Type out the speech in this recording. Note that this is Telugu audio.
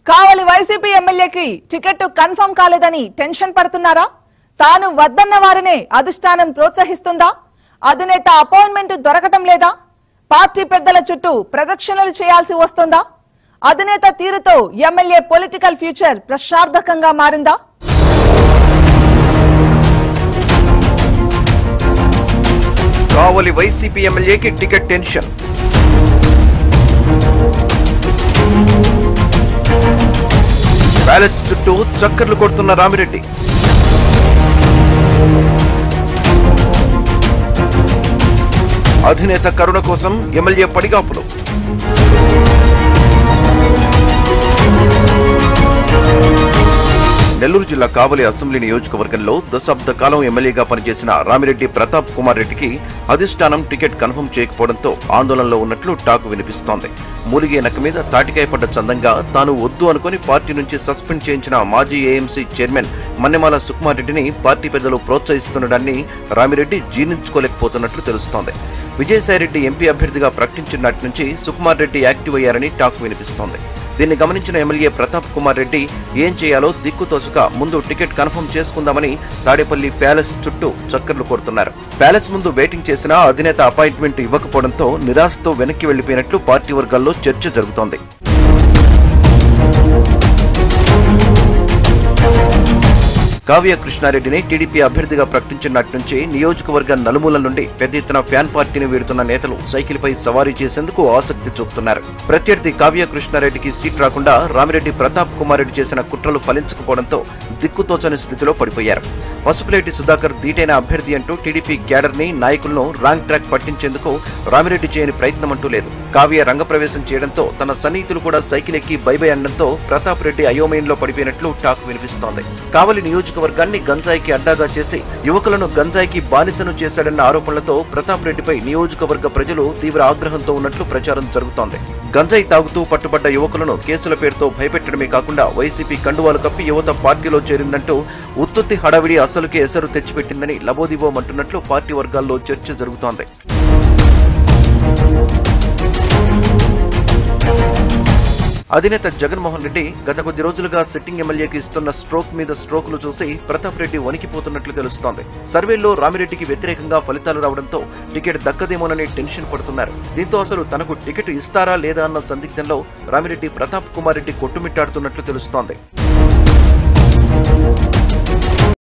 కావలి వైసీపీ ఎమ్మెల్యేకి టికెట్ కన్ఫర్మ్ కాలేదని టెన్షన్ పడుతున్నారా తాను వద్దన్న వారినే అధిష్టానం ప్రోత్సహిస్తుందా అధినేత అపాయింట్మెంట్ దొరకటం లేదా పార్టీ పెద్దల చుట్టూ ప్రదక్షిణలు చేయాల్సి వస్తుందా అధినేత తీరుతో ఎమ్మెల్యే పొలిటికల్ ఫ్యూచర్ ప్రశార్థకంగా మారిందా కావలి వైసీపీ ఎమ్మెల్యేకి టికెట్ టెన్షన్ ప్యాలెస్ చుట్టూ చక్కర్లు కొడుతున్న రామిరెడ్డి అధినేత కరుణ కోసం ఎమ్మెల్యే పడిగాపులు నెల్లూరు జిల్లా కావలి అసెంబ్లీ నియోజకవర్గంలో దశాబ్ద కాలం ఎమ్మెల్యేగా పనిచేసిన రామిరెడ్డి ప్రతాప్ కుమార్ రెడ్డికి అధిష్టానం టికెట్ కన్ఫర్మ్ చేయకపోవడంతో ఆందోళనలో ఉన్నట్లు టాక్ వినిపిస్తోంది మూలిగే నక్క మీద తాటికాయ పడ్డ చందంగా తాను వద్దు అనుకుని పార్టీ నుంచి సస్పెండ్ చేయించిన మాజీ ఏఎంసీ చైర్మన్ మన్నెమాల సుకుమార్ రెడ్డిని పార్టీ పెద్దలు ప్రోత్సహిస్తుండడాన్ని రామిరెడ్డి జీర్ణించుకోలేకపోతున్నట్లు తెలుస్తోంది విజయసాయిరెడ్డి ఎంపీ అభ్యర్థిగా ప్రకటించిన నాటి నుంచి సుకుమార్ రెడ్డి యాక్టివ్ అయ్యారని టాక్ వినిపిస్తోంది దీన్ని గమనించిన ఎమ్మెల్యే ప్రతాప్ కుమార్ రెడ్డి ఏం చేయాలో దిక్కుతోచక ముందు టికెట్ కన్ఫర్మ్ చేసుకుందామని తాడేపల్లి ప్యాలెస్ చుట్టూ చక్కర్లు కొడుతున్నారు ప్యాలెస్ ముందు వెయిటింగ్ చేసినా అధినేత అపాయింట్మెంట్ ఇవ్వకపోవడంతో నిరాశతో వెనక్కి వెళ్లిపోయినట్లు పార్టీ వర్గాల్లో చర్చ జరుగుతోంది కావ్య కృష్ణారెడ్డిని టీడీపీ అభ్యర్థిగా ప్రకటించిన నాటి నుంచి నియోజకవర్గ నలుమూల నుండి పెద్ద ఎత్తున ఫ్యాన్ పార్టీని వీడుతున్న నేతలు సైకిల్పై సవారీ చేసేందుకు ఆసక్తి చూపుతున్నారు ప్రత్యర్థి కావ్య కృష్ణారెడ్డికి సీట్ రాకుండా రామిరెడ్డి ప్రతాప్ కుమార్ రెడ్డి చేసిన కుట్రలు ఫలించకపోవడంతో దిక్కుతోచని స్థితిలో పడిపోయారు పసుపులేటి సుధాకర్ ధీటైన అభ్యర్థి అంటూ టీడీపీ క్యాడర్ ని నాయకులను రాంగ్ ట్రాక్ పట్టించేందుకు రామిరెడ్డి చేయని ప్రయత్నం అంటూ లేదు కావ్య రంగప్రవేశం చేయడంతో తన సన్నిహితులు కూడా సైకిల్ ఎక్కి బైబై అనడంతో ప్రతాప్ రెడ్డి అయోమయంలో పడిపోయినట్లు టాక్ వినిపిస్తోంది కావలి నియోజకవర్గాన్ని గంజాయికి అడ్డాగా చేసి యువకులను గంజాయికి బానిసను చేశాడన్న ఆరోపణలతో ప్రతాప్ రెడ్డిపై నియోజకవర్గ ప్రజలు తీవ్ర ఆగ్రహంతో ఉన్నట్లు ప్రచారం జరుగుతోంది గంజాయి తాగుతూ పట్టుబడ్డ యువకులను కేసుల పేరుతో భయపెట్టడమే కాకుండా వైసీపీ కండువాలు కప్పి యువత పార్టీలో చేరిందంటూ ఉత్తుత్తి హడావిడి అసలుకే ఎసరు తెచ్చిపెట్టిందని లబోదిబోమంటున్నట్లు పార్టీ వర్గాల్లో చర్చ జరుగుతోంది అధినేత జగన్మోహన్ రెడ్డి గత కొద్ది రోజులుగా సిట్టింగ్ ఎమ్మెల్యేకి ఇస్తున్న స్ట్రోక్ మీద స్ట్రోకులు చూసి ప్రతాప్ రెడ్డి వణికిపోతున్నట్లు తెలుస్తోంది సర్వేల్లో రామిరెడ్డికి వ్యతిరేకంగా ఫలితాలు రావడంతో టికెట్ దక్కదేమోనని టెన్షన్ పడుతున్నారు దీంతో అసలు తనకు టికెట్ ఇస్తారా లేదా అన్న సందిగ్ధంలో రామిరెడ్డి ప్రతాప్ కుమార్ రెడ్డి కొట్టుమిట్టాడుతున్నట్లు తెలుస్తోంది